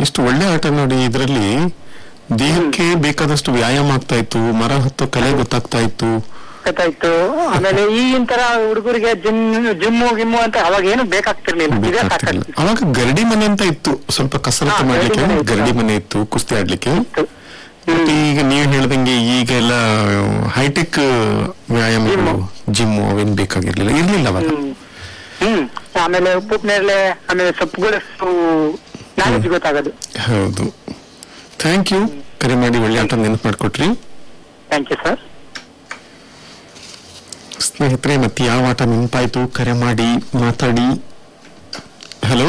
ಎಷ್ಟು ಒಳ್ಳೆ ಆಟ ನೋಡಿ ಇದರಲ್ಲಿ ದೇಹಕ್ಕೆ ಬೇಕಾದಷ್ಟು ವ್ಯಾಯಾಮ ಆಗ್ತಾ ಇತ್ತು ಮರ ಹತ್ತೋ ಕಲೆ ಗೊತ್ತಾಗ್ತಾ ಇತ್ತು ಗೊತ್ತಾಯ್ತು ಆಮೇಲೆ ಈಗಿನ ತರ ಹುಡುಗರಿಗೆ ಜಿಮ್ ಜಿಮ್ಮು ಗಿಮ್ಮು ಅಂತ ಅವಾಗ ಏನು ಬೇಕಾಗ್ತಿರ್ಲಿಲ್ಲ ಇದೇ ಬೇಕಾಗ್ತಿರ್ಲಿಲ್ಲ. ಸಾಕಾಗ್ತಿತ್ತು ಅವಾಗ ಗರಡಿ ಮನೆ ಅಂತ ಇತ್ತು ಸ್ವಲ್ಪ ಕಸರತ್ತು ಹಾ, ಮಾಡ್ಲಿಕ್ಕೆ ಗರಡಿ ಮನೆ ಇತ್ತು. ಗರಡಿ ಮನೆ ಇತ್ತು ಕುಸ್ತಿ ಆಡ್ಲಿಕ್ಕೆ ಹ್ಮ್. ಮತ್ತೆ ಈಗ ನೀವು ಹೇಳ್ದಂಗೆ ಈಗ ಎಲ್ಲ ಹೈಟೆಕ್ ವ್ಯಾಯಾಮಗಳು ಜಿಮ್ ಅವೇನ್ ಬೇಕಾಗಿರ್ಲಿಲ್ಲ ಇರ್ಲಿಲ್ಲ ಅವಾಗ ಹ್ಮ್ ಹ್ಮ್ ಆಮೇಲೆ ಉಪ್ಪು ನೇರಳೆ ಆಮೇಲೆ ಸೊಪ್ಪುಗಳಷ್ಟು ನಾಲೆಜ್ ಗೊತ್ತಾಗೋದು ಹೌದು ಥ್ಯಾಂಕ್ ಯು ಕರೆ ಮಾಡಿ ಒಳ್ಳೆ ಆಟ ನೆನಪು ಮಾಡ್ಕೊಟ್ರಿ ಥ್ಯಾಂಕ್ ಯು ಸರ್ ಸ್ನೇಹಿತರೆ ಮತ್ತೆ ಯಾವ ಆಟ ನೆನಪಾಯ್ತು ಕರೆ ಮಾಡಿ ಮಾತಾಡಿ ಹಲೋ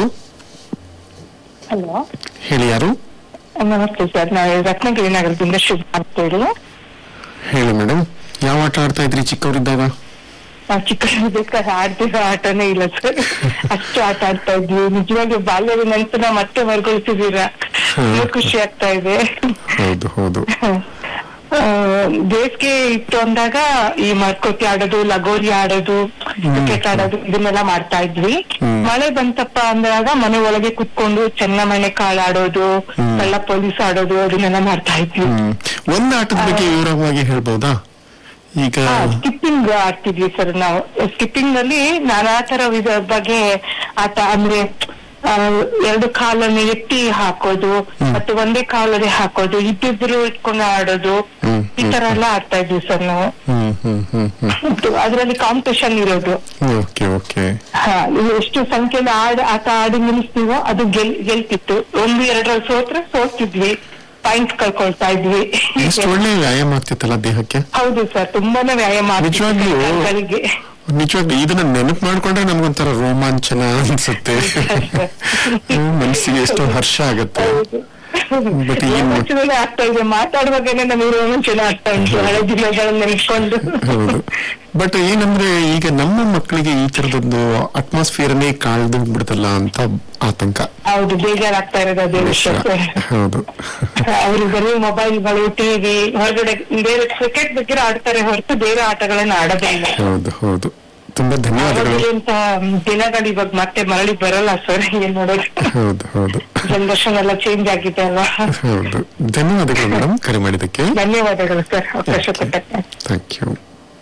ಹಲೋ ಹೇಳಿ ಯಾರು ನಮಸ್ತೆ ಸರ್ ನಾವು ರತ್ನಗಿರಿ ನಗರದಿಂದ ಶುಭ ಅಂತೇಳಿ ಹೇಳಿ ಮೇಡಮ್ ಯಾವ ಆಟ ಆಡ್ತಾ ಇದ್ರಿ ಚಿಕ್ಕವರಿದ್ದಾಗ ನಾವು ಚಿಕ್ಕಬೇಕಾದ್ರೆ ಆಡ್ತಿರೋ ಆಟನೇ ಇಲ್ಲ ಸರ್ ಅಷ್ಟು ಆಟ ಆಡ್ತಾ ಇದ್ವಿ ನಿಜವಾಗ್ಲೂ ಬಾಲ್ಯದ ನೆನಪನ್ನ ಮತ್ತೆ ಮರುಗೊಳಿಸಿದೀರಾ ತುಂಬಾ ಖುಷಿ ಆಗ್ತಾ ಇದೆ ಹೌದು ಹೌದು ಆ, ಬೇಸಿಗೆ ಇತ್ತು ಅಂದಾಗ ಈ ಮರ್ಕೋತಿ ಆಡೋದು ಲಗೋರಿ ಆಡೋದು ಕ್ರಿಕೆಟ್ ಆಡೋದು ಇದನ್ನೆಲ್ಲ ಮಾಡ್ತಾ ಇದ್ವಿ ಹ್ಮ್. ಮಳೆ ಬಂತಪ್ಪ ಅಂದಾಗ ಮನೆ ಒಳಗೆ ಕುತ್ಕೊಂಡು ಚೆನ್ನಮಣೆ ಕಾಳು ಆಡೋದು ಕಳ್ಳ ಪೊಲೀಸ್ ಆಡೋದು ಅದನ್ನೆಲ್ಲ ಮಾಡ್ತಾ ಇದ್ವಿ ಹ್ಮ್ ಒಂದ್ ಆಟದ ಬಗ್ಗೆ ವಿವರವಾಗಿ ಹೇಳ್ಬೋದಾ ಈಗ ಸ್ಕಿಪ್ಪಿಂಗ್ ಆಡ್ತಿದ್ವಿ ಸರ್ ನಾವು ಸ್ಕಿಪ್ಪಿಂಗ್ ನಲ್ಲಿ ನಾನಾ ತರ ವಿಧ ಬಗ್ಗೆ ಆಟ ಅಂದ್ರೆ ಆ, ಎರಡು ಕಾಲನ್ನು ಎತ್ತಿ ಹಾಕೋದು ಮತ್ತೆ ಒಂದೇ ಕಾಲಲ್ಲಿ ಹಾಕೋದು ಇಬ್ಬಿಬ್ರು ಇಟ್ಕೊಂಡು ಆಡೋದು ಹ್ಮ್, ಈ ತರ ಎಲ್ಲ ಆಡ್ತಾ ಇದ್ವಿ ಸರ್ ನಾವು ಹ್ಮ್ ಹ್ಮ್ ಹ್ಮ್ ಹ್ಮ್ ಅದರಲ್ಲಿ ಕಾಂಪಿಟೇಷನ್ ಇರೋದು ಓಕೆ ಓಕೆ ಹಾ ಇದು ಎಷ್ಟು ಸಂಖ್ಯೆಯಲ್ಲಿ ಆಡ ಆಟ ಆಡಿ ನಿಲ್ಲಿಸ್ತೀವೋ ಅದು ಗೆಲ್ ಗೆಲ್ತಿತ್ತು ಒಂದು ಎರಡರಲ್ಲಿ ಸೋತ್ರೆ ಸೋತಿದ್ವಿ ಪಾಯಿಂಟ್ಸ್ ಕಳ್ಕೊಳ್ತಾ ಇದ್ವಿ ಎಷ್ಟು ಒಳ್ಳೆ ವ್ಯಾಯಾಮ ಆಗ್ತಿತ್ತಲ್ಲ ದೇಹಕ್ಕೆ ಹೌದು ಸರ್ ತುಂಬಾನೇ ವ್ಯಾಯಾಮ ಆಗ್ತಿತ್ತು ನಿಜವಾಗ್ಲೂ? ಕಾಲ್ಗಳಿಗೆ. ನಿಜವಾಗ್ಲೂ ಇದನ್ನ ನೆನಪು ಮಾಡ್ಕೊಂಡ್ರೆ ನಮ್ಗೊಂಥರ ರೋಮಾಂಚನ ಅನ್ಸುತ್ತೆ ಹ್ಮ್, ಮನಸ್ಸಿಗೆ ಎಷ್ಟೋ ಹರ್ಷ ಆಗತ್ತೆ But ಏನು- ರೋಮಾಂಚನವೇ ಆಗ್ತಾ ಇದೆ ಮಾತಾಡುವಾಗನೇ ನಮಗೆ ರೋಮಾಂಚನ ಆಗ್ತಾ ಉಂಟು ಹಳೆ ದಿನಗಳನ್ನ ನೆನೆಸ್ಕೊಂಡು ಹೌದು ಬಟ್ ಏನಂದ್ರೆ ಈಗ ನಮ್ಮ ಮಕ್ಕಳಿಗೆ ಈ ತರದೊಂದು ಅಟ್ಮಾಸ್ಫಿಯರ್ನೇ ಕಾಳ್ದು ಬಿಡ್ತಲ್ಲ ಅಂತ ಆತಂಕ ಹೌದು ಬೇಜಾರಾಗ್ತಾ ಇರೋದು ಅದೇ ವಿಷಯ ಸರ್ ಹೌದು ಅವರು ಬರೀ ಮೊಬೈಲ್ಗಳು ಟಿವಿ ಹೊರಗಡೆ ಬೇರೆ ಕ್ರಿಕೆಟ್ ಬಗ್ಗೆ ಆಡ್ತಾರೆ ಹೊರತು ಬೇರೆ ಆಟಗಳನ್ನ ಆಡೋದೇ ಇಲ್ಲ ಹೌದು ಹೌದು ತುಂಬಾ ಧನ್ಯವಾದಗಳು ಅವಾಗಿರುವಂತ ದಿನಗಳು ಇವಾಗ ಮತ್ತೆ ಮರಳಿ ಬರಲ್ಲ ಸರ್ ಏನ್ ನೋಡೋದು ಹೌದು ಹೌದು ಜನರೇಷನ್ ಎಲ್ಲ ಚೇಂಜ್ ಆಗಿದೆ ಅಲ್ವಾ ಹೌದು ಧನ್ಯವಾದಗಳು ಮೇಡಮ್ ಕರೆ ಮಾಡಿದ್ದಕ್ಕೆ ಧನ್ಯವಾದಗಳು ಸರ್ ಅವಕಾಶ ಕೊಟ್ಟಕ್ಕೆ ಥ್ಯಾಂಕ್ ಯು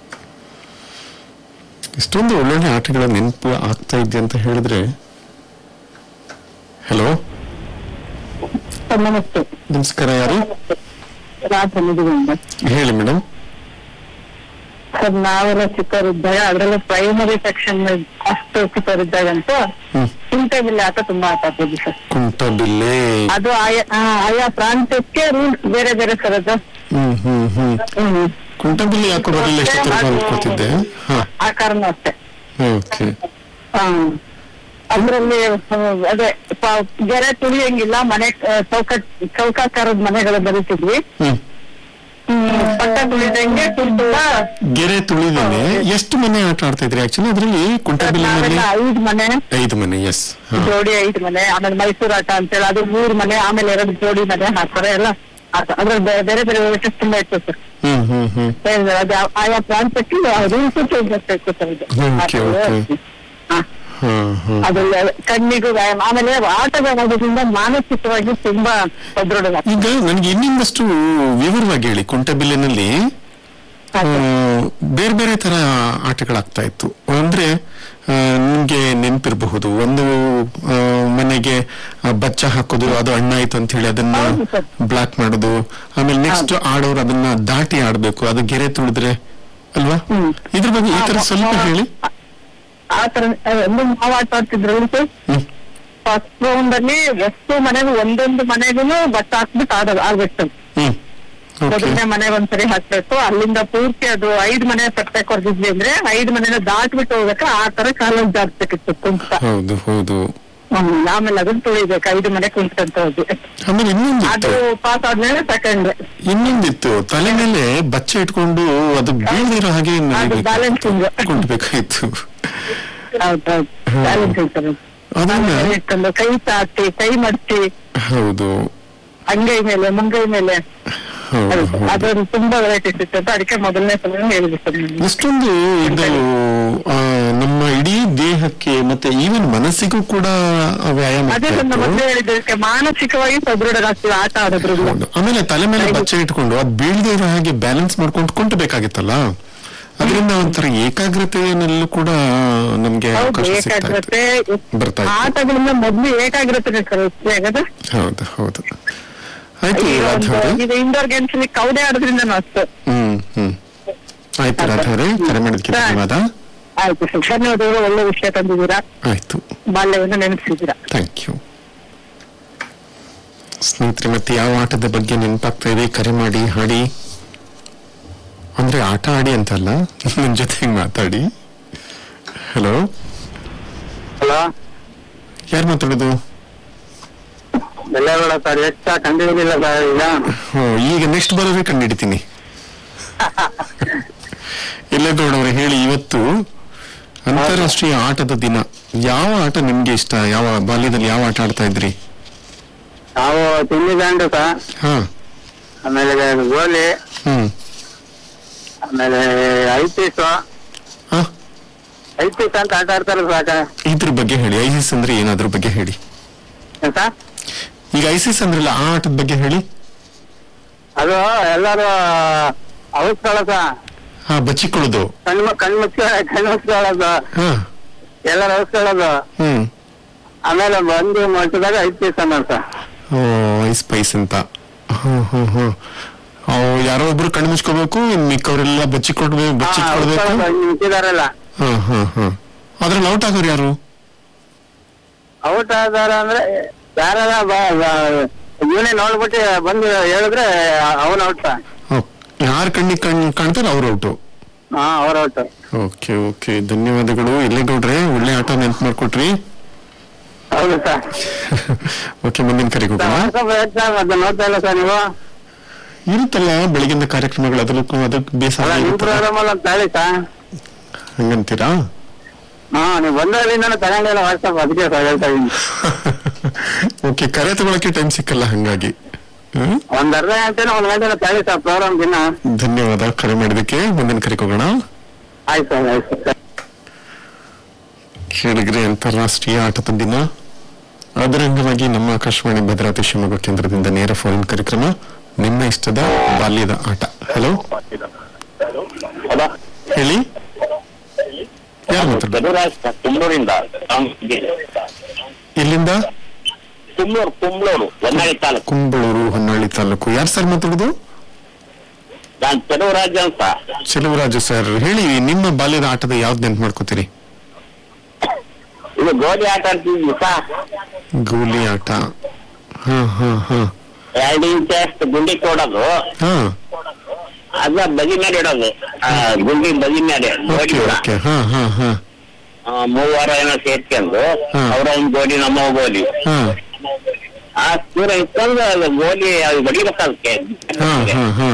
ಇಷ್ಟೊಂದು ಒಳ್ಳೊಳ್ಳೆ ಆಟಗಳ ನೆನಪು ಆಗ್ತಾ ಇದೆ ಅಂತ ಹೇಳಿದ್ರೆ ಹಲೋ ಸರ್ ನಮಸ್ತೆ ನಮಸ್ಕಾರ ಯಾರು ರಾಜ ನಿಧಿಗೊಂಡ ಹೇಳಿ ಮೇಡಮ್ ಸರ್ ನಾವೆಲ್ಲ ಚಿಕ್ಕವರಿದ್ದಾಗ ಅದ್ರಲ್ಲೂ ಪ್ರೈಮರಿ ಸೆಕ್ಷನ್ ಅಷ್ಟು ಚಿಕ್ಕವರಿದ್ದಾಗಂತೂ ಹ್ಮ್ ಕುಂಟೆಬಿಲ್ಲೆ ಆಟ ತುಂಬಾ ಆಟ ಆಡ್ತಿದ್ವಿ ಸರ್ ಕುಂಟ ಬಿಲ್ಲೆ ಅದು ಆಯಾ ಆ, ಆಯಾ ಪ್ರಾಂತ್ಯಕ್ಕೆ ರೂಲ್ಸ್ ಬೇರೆ ಬೇರೆ ಸರ್ ಅದು ಹ್ಮ್ ಹ್ಮ್ ಹ್ಮ್ ಹ್ಮ್ ಕುಂಟ ಬಿಲ್ಲೆ ಯಾಕೋ ಬರಲಿಲ್ಲ ಎಷ್ಟೊತ್ತಿಗೆ ಅನ್ಕೋತಿದ್ದೆ ಹಾ ಆಕಾರನೂ ಅಷ್ಟೇ ಓಕೆ ಹ್ಮ್ ಅದ್ರಲ್ಲಿ ಹ್ಮ್, ಅದೇ ಪ- ಗೆರೆ ತುಳಿಯಂಗಿಲ್ಲ ಮನೆ ಆ, ಚೌಕಟ್ ಚೌಕಾಕಾರದ ಮನೆಗಳು ಬರೀತಿದ್ವಿ ಹ್ಮ್ ಹ್ಮ್, ಪಟ್ಟ ತುಳಿದಂಗೆ ತುಂಬಾ ಗೆರೆ ತುಳಿದೇನೆ ಎಷ್ಟು ಮನೆ ಆಟ ಆಡ್ತಾ ಇದ್ರಿ ಆಕ್ಚುಲಿ ಅದ್ರಲ್ಲಿ ಕುಂಟ ಬಿಲ್ಲಿನಲ್ಲಿ ನಾವೆಲ್ಲ ಐದ್ ಮನೆ ಐದು ಮನೆ ಎಸ್ ಜೋಡಿ ಐದ್ ಮನೆ ಆಮೇಲೆ ಮೈಸೂರು ಆಟ ಅಂತೇಳಿ ಅದು ಮೂರ್ ಮನೆ ಆಮೇಲೆ ಎರಡು ಜೋಡಿ ಮನೆ ಹಾಕ್ತಾರೆ ಎಲ್ಲ ಆಟ ಅದ್ರಲ್ಲಿ ಬೇ- ಬೇರೆ ಬೇರೆ ವೆರೈಟೀಸ್ ತುಂಬಾ ಇತ್ತು ಸರ್ ಹ್ಮ್ ಹ್ಮ್ ಹ್ಮ್ ಅದು ಯಾವ- ಆಯಾ ಪ್ರಾಂತ್ಯಕ್ಕೆ ರೂಲ್ಸ್ ಚೇಂಜ್ ಆಗ್ತಾ ಇತ್ತು ಸರ್ ಇದು ಹ್ಮ್, okay, okay. ಹಾ. ಹಾ ಹಾ ಅದು ಕಣ್ಣಿಗೂ ವ್ಯಾಯಾಮ ಆಮೇಲೆ ಆಟಗಾಡೋದ್ರಿಂದ ಮಾನಸಿಕವಾಗಿ ತುಂಬಾ ಸದೃಢ ಈಗ ನನಗೆ ಇನ್ನೊಂದಷ್ಟು ವಿವರವಾಗಿ ಹೇಳಿ ಕುಂಟಬಿಲ್ಲಿನಲ್ಲಿ ಆ, ಬೇರೆ ಬೇರೆ ತರ ಆಟಗಳಾಗ್ತಾ ಇತ್ತು ಅಂದ್ರೆ ಆ, ನಿಮ್ಗೆ ನೆನಪಿರಬಹುದು ಒಂದು ಆ, ಮನೆಗೆ ಆ, ಬಚ್ಚ ಹಾಕೋದು ಅದು ಅಣ್ಣ ಆಯ್ತು ಅಂತ ಹೇಳಿ ಅದನ್ನ ಹೌದು sir. ಬ್ಲಾಕ್ ಮಾಡೋದು ಆಮೇಲೆ ನೆಕ್ಸ್ಟ್ ಆಡೋರು ಅದನ್ನ ದಾಟಿ ಆಡ್ಬೇಕು ಅದು ಗೆರೆ ತುಳಿದ್ರೆ ಅಲ್ವಾ ಹ್ಮ್. ಇದ್ರ ಬಗ್ಗೆ ಈ ತರ ಸ್ವಲ್ಪ ಹೇಳಿ ಆ ತರ ಒಂದು ನಾವು ಆಟ ಆಡ್ತಿದ್ರು ಸರ್ ಹ್ಮ್ ಫಸ್ಟ್ ರೌಂಡ್ ಅಲ್ಲಿ ಎಷ್ಟು ಮನೆಗೂ ಒಂದೊಂದು ಮನೆಗೂ ಬಸ್ ಹಾಕ್ಬಿಟ್ಟು ಆಡೋದು ಆಡ್ಬೇಕು ಸರ್ ಹ್ಮ್ ಓಕೆ ಮೊದಲನೇ ಮನೆಗೆ ಒಂದ್ಸರಿ ಹಾಕ್ಬೇಕು ಅಲ್ಲಿಂದ ಪೂರ್ತಿ ಅದು ಐದ್ ಮನೆ ಪಟ್ಟೆ ಕೊಡ್ತಿದ್ವಿ ಅಂದ್ರೆ ಐದ್ ಮನೆನ ದಾಟ್ಬಿಟ್ಟು ಹೋಗ್ಬೇಕು ಆ ತರ ಕಾಲಲ್ಲಿ ಜಾಡ್ಬೇಕಿತ್ತು ಕುಂಟ ಹೌದು ಹೌದು ಹ್ಮ್ ಆಮೇಲೆ ಅದನ್ನ ತುಳಿಬೇಕು ಐದು ಮನೆ ಕುಂಟಂತ ಹೋಗಿ ಆಮೇಲೆ ಇನ್ನೊಂದು ಅದು ಇತ್ತು ಪಾಸ್ ಆದ್ಮೇಲೆ ಸೆಕೆಂಡ್ ಇನ್ನೊಂದಿತ್ತು ತಲೆ ಮೇಲೆ ಬಚ್ಚೆ ಇಟ್ಕೊಂಡು ಅದು ಬೀಳ್ದಿರೋ ಹಾಗೆ ಅದು ನಡಿಬೇಕು. ಬ್ಯಾಲೆನ್ಸಿಂಗ್ ಕೊಂಡ್ಬೇಕಾಯ್ತು ಹೌದೌದು ಹ್ಮ್. ಬ್ಯಾಲೆನ್ಸ್ ಇರ್ತದೆ ಅದನ್ನ ಆಮೇಲೆ ಇಟ್ಕೊಂಡು ಕೈ ಚಾಚಿ ಕೈ ಮಡ್ಚಿ ಹೌದು ಅಂಗೈ ಮೇಲೆ ಮುಂಗೈ ಮೇಲೆ ಹೌದು, ಹೌದು. ಅದ್ರಲ್ಲಿ ತುಂಬಾ ವೆರೈಟೀಸ್ ಇತ್ತು ಅಂತ ಅದಕ್ಕೆ ಮೊದಲನೇ ಸಲ ಹೇಳಿದೆ ಸರ್ ನಿಮ್ಗೆ. ಎಷ್ಟೊಂದು ಇದು ಆ, ನಮ್ಮ ಇಡೀ ದೇಹಕ್ಕೆ ಮತ್ತೆ ಈವನ್ ಮನಸ್ಸಿಗೂ ಕೂಡ ವ್ಯಾಯಾಮ ಅದೇ ಆಗ್ತಾ ನನ್ನ ಇತ್ತು. ಮೊದಲೇ ಹೇಳಿದ್ದಕ್ಕೆ ಮಾನಸಿಕವಾಗಿ ಸದೃಢರಾಗ್ತೀವಿ ಆಟ ಆಡೋದ್ರಿಂದ ಹೌದು. ಆಮೇಲೆ ತಲೆ ಮೇಲೆ ಬಚ್ಚೆ ಇಟ್ಕೊಂಡು ಅದ್ ಬೀಳದೇ ಇರೋ ಹಾಗೆ ಬ್ಯಾಲೆನ್ಸ್ ಮಾಡ್ಕೊಂಡು ಕೊಂಡ್ಬೇಕಾಗಿತ್ತಲ್ಲ ಅದರಿಂದ ಒಂಥರ ಏಕಾಗ್ರತೆಯಲ್ಲೂ ಕೂಡ ನಮ್ಗೆ ಹೌದು ಅವಕಾಶ ಸಿಗ್ತಾ ಇತ್ತು ಏಕಾಗ್ರತೆ ಬರ್ತಾ ಇತ್ತು ಆಟಗಳಿಂದ ಮೊದ್ಲು ಏಕಾಗ್ರತೆ ಕಲಿಸ್ತೀವಿ ಆಗದ ಹೌದು ಹೌದು ಆಯ್ತು ಈಗ ರಾಧಾ ಒಂದು ಅವರೇ ಈಗ ಇಂಡೋರ್ ಗೇಮ್ಸ್ ಅಲ್ಲಿ ಕೌಡೆ ಆಡೋದ್ರಿಂದ ಅಷ್ಟೇ ಹ್ಮ್ ಹ್ಮ್ ಆಯ್ತು ರಾಧಾ ಅವರೇ ಕರೆ ಮಾಡಿದ್ಕೆ ಧನ್ಯವಾದ ಆಯ್ತು ಸರ್ ಧನ್ಯವಾದಗಳು ಒಳ್ಳೆ ವಿಷಯ ತಂದಿದ್ದೀರಾ ಆಯ್ತು ಬಾಲ್ಯವನ್ನು ನೆನಪಿಸಿದ್ದೀರಾ ಥ್ಯಾಂಕ್ ಯು ಸ್ನೇಹಿತರೆ ಮತ್ತೆ ಯಾವ ಆಟದ ಬಗ್ಗೆ ನೆನಪಾಗ್ತಾ ಇದೆ ಕರೆ ಮಾಡಿ ಹಾಡಿ ಅಂದ್ರೆ ಆಟ ಆಡಿ ಅಂತಲ್ಲ ನನ್ನ ಜೊತೆಗೆ ಮಾತಾಡಿ ಹಲೋ ಹಲೋ ಯಾರು ಮಾತಾಡೋದು ಬೆಲ್ಲೇಗೌಡ ಸರ್ ಹೆಚ್ಚ ಕಂಡಿಡಿದಿಲ್ಲ ಸರ್ ಈಗ ಓ, ಈಗ ನೆಕ್ಸ್ಟ್ ಬರೋದೇ ಕಂಡಿಡಿತೀನಿ ಎಲ್ಲೇಗೌಡವ್ರೆ ಹೇಳಿ ಇವತ್ತು ಅಂತಾರಾಷ್ಟ್ರೀಯ ಆಟದ ದಿನ ಯಾವ ಆಟ ನಿಮ್ಗೆ ಇಷ್ಟ ಯಾವ ಬಾಲ್ಯದಲ್ಲಿ ಯಾವ ಆಟ ಆಡ್ತಾ ಇದ್ರಿ ನಾವು ತಿಂಡಿ ದಾಂಡು ಸರ್ ಹಾ ಆಮೇಲೆ ಗೋಲಿ ಹ್ಮ್ ಆಮೇಲೆ ಐಪೀಸ್ ಹಾ ಐಪೀಸ್ ಅಂತ ಆಟ ಆಡ್ತಾರೆ ಸಾಕ ಇದ್ರ ಬಗ್ಗೆ ಹೇಳಿ ಐಸಿಸ್ ಅಂದ್ರೆ ಏನಾದ್ರ ಬಗ್ಗೆ ಹೇಳಿ ಸರ್ ಈಗ ಐಸಿಸ್ ಅಂದ್ರಲ್ಲ ಆ ಆಟದ ಬಗ್ಗೆ ಹೇಳಿ ಅದು ಎಲ್ಲರೂ ಅವಸ್ಕೊಳ್ಳೋದ ಹಾ ಬಚ್ಚಿಕೊಳ್ಳೋದು ಕಣ್ಣು ಕಣ್ಣು ಮುಚ್ಚ ಕಣ್ಣು ಮುಚ್ಕೊಳ್ಳೋದು ಹಾ ಎಲ್ಲರೂ ಅವಸ್ಕೊಳ್ಳೋದು ಹ್ಮ್ ಆಮೇಲೆ ಬಂದು ಮಟ್ಟದಾಗ ಐಪೀಸ್ ಅನ್ನೋದು ಸರ್ ಓ ಐಸ್ ಪೈಸ್ ಅಂತ ಹ್ಮ್ ಹ್ಮ್ ಹ್ಮ್ ಅವ್ ಯಾರೋ ಒಬ್ರು ಕಣ್ಣು ಮುಚ್ಕೋಬೇಕು ಇನ್ ಮಿಕ್ಕವರೆಲ್ಲ ಬಚ್ಚಿಕೊಡ್ಬೇಕು ಬಚ್ಚಿಟ್ಕೊಳ್ಬೇಕು ನಿಂತಿದಾರಲ್ಲ ಹಾ ಹಾ ಹಾ ಅದ್ರಲ್ಲಿ ಔಟ್ ಆಗೋರು ಯಾರು ಔಟ್ ಆದಾರ ಅಂದ್ರೆ ಯಾರ ಇವನೇ ನೋಡ್ಬಿಟ್ಟು ಬಂದು ಹೇಳಿದ್ರೆ ಅವನ್ ಔಟ್ ಯಾರ ಕಣ್ಣಿಗೆ ಕಣ್ ಕಾಣ್ತಾರೆ ಅವ್ರು ಔಟು ಹಾ ಅವ್ರ ಔಟ್ ಓಕೆ ಓಕೆ ಧನ್ಯವಾದಗಳು ಎಲ್ಲೇಗೌಡ್ರೆ ಒಳ್ಳೆ ಆಟ ನೆನ್ಪು ಮಾಡ್ಕೊಟ್ರಿ ಹೌದು ಸರ್ ಓಕೆ ಮುಂದಿನ ಕರೆಗೆ ಹೋಗೋಣ ಮತ್ತೆ ನೋಡ್ತಾ ಇಲ್ಲ ಸರ್ ನೀವು ಇರುತ್ತಲ್ಲ ಬೆಳಗಿನ ಕಾರ್ಯಕ್ರಮಗಳು ಅದಕ್ಕೂ ಅದಕ್ಕೆ ಬೇಸರ ಅಲ್ಲ ನಿಮ್ ಇರುತ್ತಲ್ಲ. ಪ್ರೋಗ್ರಾಮ್ ಅಲ್ಲ ಅಂತ ಹೇಳಿ ಸರ್ ಹಂಗಂತೀರಾ ಹಾ ನೀವು ಬಂದಾಗಿಂದ ತಗೊಂಡಿಲ್ಲ ವಾಟ್ಸಪ್ ಅದಕ್ಕೆ ಸರ್ ಹೇಳ್ತಾ ಇದೀನಿ ಓಕೆ ಕರೆ ತಗೊಳಕ್ಕೆ ಟೈಮ್ ಸಿಕ್ಕಲ್ಲ ಹಂಗಾಗಿ ಹ್ಮ್? ಒಂದ್ ಅರ್ಧ ಗಂಟೆ ಒಂದ್ ಗಂಟೆ ತಗೊಳ್ಳಿ ಸರ್ ಪ್ರೋಗ್ರಾಮ್ ದಿನ ಧನ್ಯವಾದ ಕರೆ ಮಾಡಿದಕ್ಕೆ ಮುಂದಿನ ಕರೆಗೆ ಹೋಗೋಣ ಆಯ್ತು ಸರ್ ಆಯ್ತು ಸರ್ ಕೇಳಿದ್ರೆ ಅಂತಾರಾಷ್ಟ್ರೀಯ ಆಟದ ದಿನ ಅದರ ಅಂಗವಾಗಿ ನಮ್ಮ ಆಕಾಶವಾಣಿ ಭದ್ರಾವತಿ ಶಿವಮೊಗ್ಗ ಕೇಂದ್ರದಿಂದ ನೇರ ಫೋನ್ ಕಾರ್ಯಕ್ರಮ ನಿಮ್ಮ ಇಷ್ಟದ ಬಾಲ್ಯದ ಆಟ ಹಲೋ ಹಲೋ ಹೇಳಿ ಯಾರು ಮಾತಾಡೋದು ಗದುರಾಜ್ ಕುಂಬ್ಳೂರಿಂದ ಎಲ್ಲಿಂದ ಕುಂಬ್ಳೂರು ಕುಂಬ್ಳೂರು ಹೊನ್ನಾಳಿ ತಾಲೂಕು ಕುಂಬಳೂರು ಹೊನ್ನಳ್ಳಿ ತಾಲೂಕು ಯಾರು ಸರ್ ಮಾತಾಡೋದು ನಾನು ಚಲುವರಾಜ್ ಅಂತ ಚೆಲುವರಾಜು ಸರ್ ಹೇಳಿ ನಿಮ್ಮ ಬಾಲ್ಯದ ಆಟದ ಯಾವ್ದು ನೆನ್ಪು ಮಾಡ್ಕೋತೀರಿ ಇದು ಗೋಲಿ ಆಟ ಆಡ್ತಿದ್ವಿ ಸಾ ಗೋಲಿ ಆಟ ಹಾ ಹಾ ಹಾ ಎರಡು ಇಂಚ್ ಅಷ್ಟು ಗುಂಡಿ ಕೊಡೋದು ಹಾ ಅದ ಬದಿ ಮೇಲೆ ಇಡೋದು ಆ, ಗುಂಡಿ ಬದಿ ಮೇಲೆ ಗೋಲಿ ಓಕೆ ಕೂಡ ಓಕೆ ಹಾ ಹಾ ಹಾ ಆ, ಮೂವಾರ ಏನೋ ಸೇರ್ಕೊಂಡು ಹಾ. ಅವ್ರ ಒಂದ್ ಗೋಲಿ ನಮ್ಮ ಗೋಲಿ ಹಾ ಆ ದೂರ ಇಟ್ಕೊಂಡು ಅದು ಗೋಲಿ ಅದು ಬಡಿಬೇಕು ಅದಕ್ಕೆ ಹಾ ಹಾ ಹಾ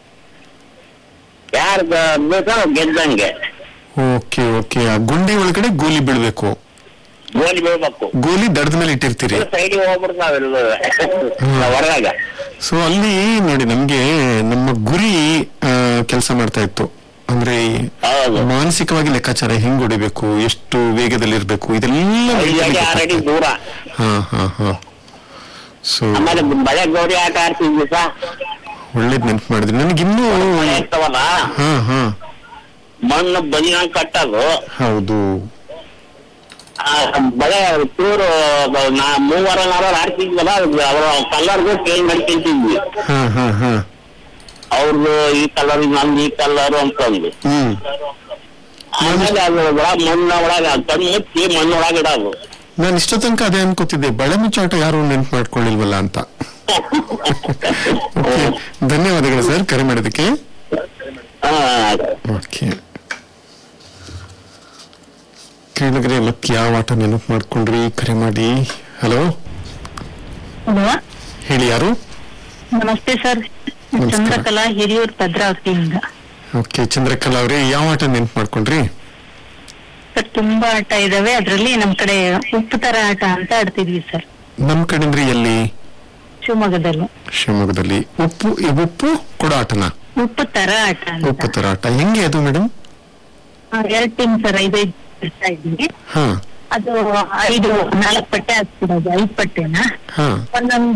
ಯಾರು ಬೇಕೋ ಅವ್ರು ಗೆದ್ದಂಗೆ ಓಕೆ ಓಕೆ ಆ ಗುಂಡಿ ಒಳಗಡೆ ಗೋಲಿ ಬೀಳ್ಬೇಕು ಗೋಲಿ ಬೀಳ್ಬೇಕು ಗೋಲಿ ದಡದ ಮೇಲೆ ಇಟ್ಟಿರ್ತೀರಿ ಸೈಡಿಗೆ ಹೋಗ್ಬಿಡ್ತು ನಾವೆಲ್ಲ ಹೊರದಾಗ ಸೊ ಅಲ್ಲಿ ನೋಡಿ ನಮ್ಗೆ ನಮ್ಮ ಗುರಿ ಕೆಲಸ ಮಾಡ್ತಾ ಇತ್ತು ಅಂದ್ರೆ ಹೌದು ಮಾನಸಿಕವಾಗಿ ಲೆಕ್ಕಾಚಾರ ಹೆಂಗ್ ಹೊಡಿಬೇಕು ಎಷ್ಟು ವೇಗದಲ್ಲಿ ಇರ್ಬೇಕು ಇದೆಲ್ಲ ಐದಾಗಿ ಆರಡಿ ದೂರ ಹಾ ಹಾ ಹಾ ಸೊ ಆಮೇಲೆ ಬಳೆ ಗೌರಿ ಆಟ ಆಡ್ತಿದ್ವಿ ಸಾ ಒಳ್ಳೇದ್ ನೆನ್ಪು ಮಾಡಿದ್ರಿ ನನಗಿನ್ನೂ ಮಳೆ ಇರ್ತಾವಲ್ಲ ಹಾ ಹಾ ಮಣ್ಣು ಬದಿನ ಕಟ್ಟೋದು ಹೌದು ಆ ಬಳೆ ಚೂರು ಬ- ನಾ ಮೂವರ ನಾಲ್ವರು ಆಡ್ತಿದ್ವಲ್ಲ ಅವರ ಕಲರ್ಗೂ ಚೇಂಜ್ ಮಾಡ್ಕೊಂತಿದ್ವಿ ಹಾ ಹಾ ಹಾ ಅವ್ರದ್ದು ಈ ಕಲರ್ ನಮ್ದು ಈ ಕಲರ್ ಅಂತಂದು ಹ್ಮ್ ಆಮೇಲೆ ಅದ್ರ ಒಳಗ್ ಮಣ್ಣ ಒಳಗ ಕಣ್ಣು ಮುಚ್ಚಿ ಮಣ್ಣೊಳಗೆ ಇಡೋದು ನಾನು ಇಷ್ಟ ತನಕ ಅದೇ ಅನ್ಕೋತಿದ್ದೆ ಬಳೆ ಮುಚ್ಚಾಟ ಯಾರು ನೆನ್ಪು ಮಾಡ್ಕೊಳ್ಳಿಲ್ವಲ್ಲ ಅಂತ Okay. ಧನ್ಯವಾದಗಳು ಸರ್ ಕರೆ ಮಾಡೋದಕ್ಕೆ ಆ, ಓಕೆ ಕೇಳಿದ್ರೆ ಮತ್ತೆ ಯಾವ ಆಟ ನೆನಪು ಮಾಡ್ಕೊಂಡ್ರಿ ಕರೆ ಮಾಡಿ ಹಲೋ ಹಲೋ ಹೇಳಿ ಯಾರು ನಮಸ್ತೆ ಸರ್ ನಮಸ್ಕಾರ. ಚಂದ್ರಕಲಾ ಹಿರಿಯೂರ್ ಭದ್ರಾವತಿಯಿಂದ ಓಕೆ ಚಂದ್ರಕಲಾ ಅವ್ರೆ ಯಾವ ಆಟ ನೆನಪು ಮಾಡ್ಕೊಂಡ್ರಿ ಸರ್ ತುಂಬಾ ಆಟ ಇದಾವೆ ಅದ್ರಲ್ಲಿ ನಮ್ ಕಡೆ ಉಪ್ಪು ತರ ಆಟ ಅಂತ ಆಡ್ತಿದ್ವಿ ಸರ್ ನಮ್ ಕಡೆ ಅಂದ್ರೆ ಎಲ್ಲಿ ಶಿವಮೊಗ್ಗದಲ್ಲಿ ಶಿವಮೊಗ್ಗದಲ್ಲಿ ಉಪ್ಪು ಈ ಉಪ್ಪು ಕೊಡೋ ಆಟನ ಉಪ್ಪು ತರ ಆಟ ಉಪ್ಪು ಅಂತ ತರ ಆಟ ಹೆಂಗೆ ಅದು ಮೇಡಮ್ ಆ, ಎರಡ್ ಟೀಮ್ ಸರ್ ಐದೈದು ಇರ್ತಾ ಇದ್ವಿ ಹಾ ಅದು ಐದು ನಾಲ್ಕು ಪಟ್ಟೆ ಹಾಕ್ಬಿಡೋದು ಐದು ಪಟ್ಟೆನ ಹಾ ಒಂದೊಂದು